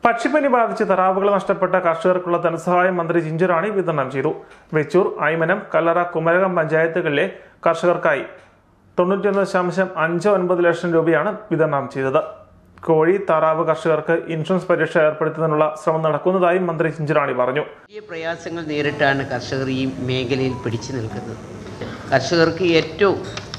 പക്ഷിപ്പനി ബാധിച്ച് തറാവുകൾ നഷ്ടപ്പെട്ട കർഷകർക്കുള്ള ധനസഹായം മന്ത്രി ജിഞ്ചുറാണി വിതരണം ചെയ്തു വെച്ചൂർ ഐമനം കല്ലറ കുമരകം പഞ്ചായത്തുകളിലെ കർഷകർക്കായി തൊണ്ണൂറ്റിയൊന്ന് ദശാംശം അഞ്ച് ഒൻപത് ലക്ഷം രൂപയാണ് വിതരണം ചെയ്തത് കോഴി താറാവ് കർഷകർക്ക് ഇൻഷുറൻസ് പരീക്ഷ ഏർപ്പെടുത്തുന്നതിനുള്ള ശ്രമം നടക്കുന്നതായും മന്ത്രി ചിഞ്ചുറാണി പറഞ്ഞു വലിയ പ്രയാസങ്ങൾ നേരിട്ടാണ് കർഷകർ ഈ മേഖലയിൽ പിടിച്ചു നിൽക്കുന്നത് കർഷകർക്ക് ഏറ്റവും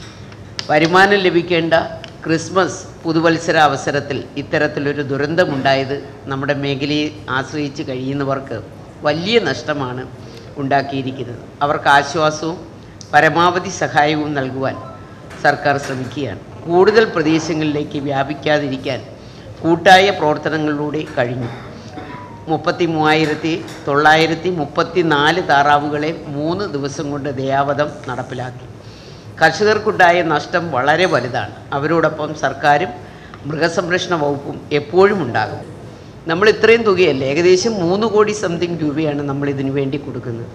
വരുമാനം ലഭിക്കേണ്ട ക്രിസ്മസ് പുതുവത്സര അവസരത്തിൽ ഇത്തരത്തിലൊരു ദുരന്തമുണ്ടായത് നമ്മുടെ മേഖലയെ ആശ്രയിച്ച് കഴിയുന്നവർക്ക് വലിയ നഷ്ടമാണ് ഉണ്ടാക്കിയിരിക്കുന്നത് അവർക്ക് ആശ്വാസവും പരമാവധി സഹായവും നൽകുവാൻ സർക്കാർ ശ്രമിക്കുകയാണ് കൂടുതൽ പ്രദേശങ്ങളിലേക്ക് വ്യാപിക്കാതിരിക്കാൻ കൂട്ടായ പ്രവർത്തനങ്ങളിലൂടെ കഴിഞ്ഞു മുപ്പത്തി മൂവായിരത്തി തൊള്ളായിരത്തി മുപ്പത്തി നാല് താറാവുകളെ മൂന്ന് ദിവസം കൊണ്ട് ദയാവധം നടപ്പിലാക്കി കർഷകർക്കുണ്ടായ നഷ്ടം വളരെ വലുതാണ് അവരോടൊപ്പം സർക്കാരും മൃഗസംരക്ഷണ വകുപ്പും എപ്പോഴും ഉണ്ടാകും നമ്മൾ ഇത്രയും തുകയല്ലേ ഏകദേശം മൂന്ന് കോടി സംതിങ് രൂപയാണ് നമ്മൾ ഇതിനു വേണ്ടി കൊടുക്കുന്നത്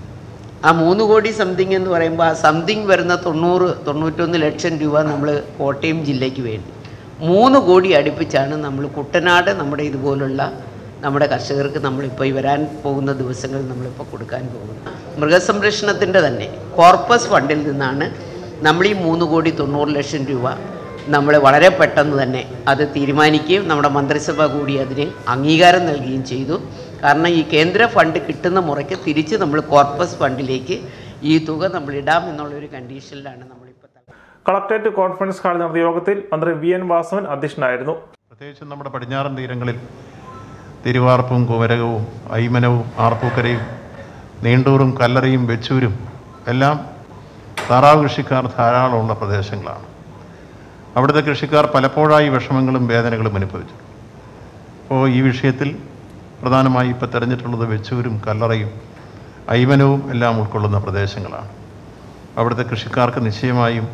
ആ മൂന്ന് കോടി സംതിങ് എന്ന് പറയുമ്പോൾ ആ സംതിങ് വരുന്ന തൊണ്ണൂറ് തൊണ്ണൂറ്റൊന്ന് ലക്ഷം രൂപ നമ്മൾ കോട്ടയം ജില്ലയ്ക്ക് വേണ്ടി മൂന്ന് കോടി അടുപ്പിച്ചാണ് നമ്മൾ കുട്ടനാട് നമ്മുടെ ഇതുപോലുള്ള നമ്മുടെ കർഷകർക്ക് നമ്മളിപ്പോൾ ഈ വരാൻ പോകുന്ന ദിവസങ്ങളിൽ നമ്മളിപ്പോൾ കൊടുക്കാൻ പോകുന്നത് മൃഗസംരക്ഷണത്തിൻ്റെ തന്നെ കോർപ്പസ് ഫണ്ടിൽ നിന്നാണ് നമ്മൾ ഈ മൂന്ന് കോടി തൊണ്ണൂറ് ലക്ഷം രൂപ നമ്മൾ വളരെ പെട്ടെന്ന് തന്നെ അത് തീരുമാനിക്കുകയും നമ്മുടെ മന്ത്രിസഭ കൂടി അതിന് അംഗീകാരം നൽകുകയും ചെയ്തു കാരണം ഈ കേന്ദ്ര ഫണ്ട് കിട്ടുന്ന മുറയ്ക്ക് തിരിച്ച് നമ്മൾ കോർപ്പസ് ഫണ്ടിലേക്ക് ഈ തുക നമ്മൾ ഇടാം എന്നുള്ളൊരു കണ്ടീഷനിലാണ് നമ്മളിപ്പോൾ തൽക്കാലം കളക്ടറേറ്റ് കോൺഫറൻസ് ഹാളിൽ നടന്ന യോഗത്തിൽ മന്ത്രി വി എൻ വാസവൻ അധ്യക്ഷനായിരുന്നു പ്രത്യേകിച്ചും നമ്മുടെ പടിഞ്ഞാറൻ തീരങ്ങളിൽ തിരുവാർപ്പും കുമരകവും ഐമനവും ആർപ്പൂക്കരയും നീണ്ടൂറും കല്ലറയും വെച്ചൂരും എല്ലാം താറാവ് കൃഷിക്കാർ ധാരാളമുള്ള പ്രദേശങ്ങളാണ് അവിടുത്തെ കൃഷിക്കാർ പലപ്പോഴായി വിഷമങ്ങളും വേദനകളും അനുഭവിച്ചു അപ്പോൾ ഈ വിഷയത്തിൽ പ്രധാനമായി ഇപ്പോൾ തെരഞ്ഞിട്ടുള്ളത് വെച്ചൂരും കല്ലറയും ഐമനവും എല്ലാം ഉൾക്കൊള്ളുന്ന പ്രദേശങ്ങളാണ് അവിടുത്തെ കൃഷിക്കാർക്ക് നിശ്ചയമായും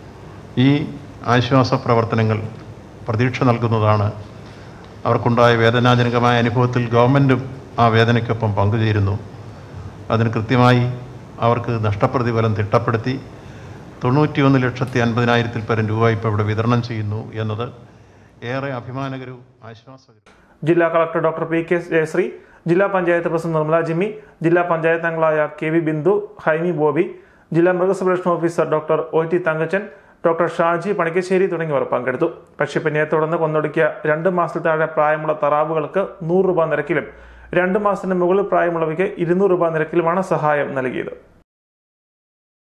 ഈ ആശ്വാസ പ്രവർത്തനങ്ങൾ പ്രതീക്ഷ നൽകുന്നതാണ് അവർക്കുണ്ടായ വേദനാജനകമായ അനുഭവത്തിൽ ഗവൺമെൻറ്റും ആ വേദനയ്ക്കൊപ്പം പങ്കുചേരുന്നു അതിന് കൃത്യമായി അവർക്ക് നഷ്ടപ്രതിഫലം തിട്ടപ്പെടുത്തി തൊണ്ണൂറ്റിയൊന്ന് ലക്ഷത്തി അൻപതിനായിരത്തിൽ പരം രൂപ ഇപ്പോൾ ഇവിടെ വിതരണം ചെയ്യുന്നു എന്നത് ഏറെ അഭിമാനകരവും ആശ്വാസകരവും ജില്ലാ collector doctor P K Jayasree ജില്ലാ പഞ്ചായത്ത് പ്രസിഡന്റ് നിർമ്മല ജിമ്മി ജില്ലാ പഞ്ചായത്ത് അംഗങ്ങളായ K V Bindu Haimi Bobby ജില്ലാ മൃഗസംരക്ഷണ officer doctor O T Thankachan doctor Shaji Panikkassery തുടങ്ങിയവർ പങ്കെടുത്തു പക്ഷിപ്പനിയെ തുടർന്ന് കൊന്നൊടുക്കിയ രണ്ട് മാസത്തിൽ താഴെ പ്രായമുള്ള തറാവുകൾക്ക് നൂറ് രൂപ നിരക്കിലും രണ്ട് മാസത്തിന് മുകളിൽ പ്രായമുള്ളവയ്ക്ക് ഇരുന്നൂറ് രൂപ നിരക്കിലുമാണ് സഹായം നൽകിയത്